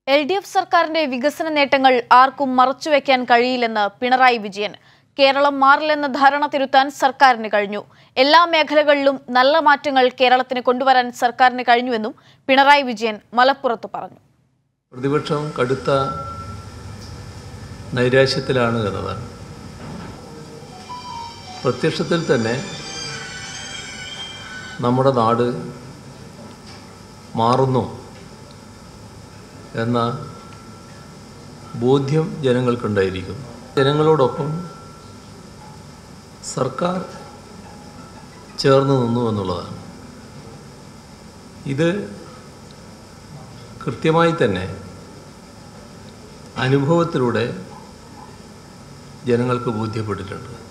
L D F സർക്കാരിന്റെ വികസന നേട്ടങ്ങൾ ആർക്കും മറച്ചുവെക്കാൻ കഴിയില്ലെന്ന് പിണറായി വിജയൻ കേരളം മാറില്ലെന്ന ധാരണ തിരുത്താൻ സർക്കാരിന് കഴിഞ്ഞു എല്ലാ മേഖലകളിലും നല്ല മാറ്റങ്ങൾ കേരളത്തിന് കൊണ്ടുവരാൻ സർക്കാരിന് കഴിഞ്ഞുവെന്നും പിണറായി വിജയൻ മലപ്പുറത്ത് പറഞ്ഞു പ്രതിപക്ഷം കടുത്ത നൈരാശ്യത്തിലാണ് എന്നതാണ് പ്രത്യക്ഷത്തിൽ തന്നെ നമ്മുടെ നാട് മാറുന്നു എന്ന ബോധ്യം ജനങ്ങൾക്കുണ്ടായിരിക്കും ജനങ്ങളോടൊപ്പം സർക്കാർ ചേർന്ന് നിന്നു എന്നുള്ളതാണ് ഇത് കൃത്യമായി തന്നെ അനുഭവത്തിലൂടെ ജനങ്ങൾക്ക് ബോധ്യപ്പെട്ടിട്ടുണ്ട്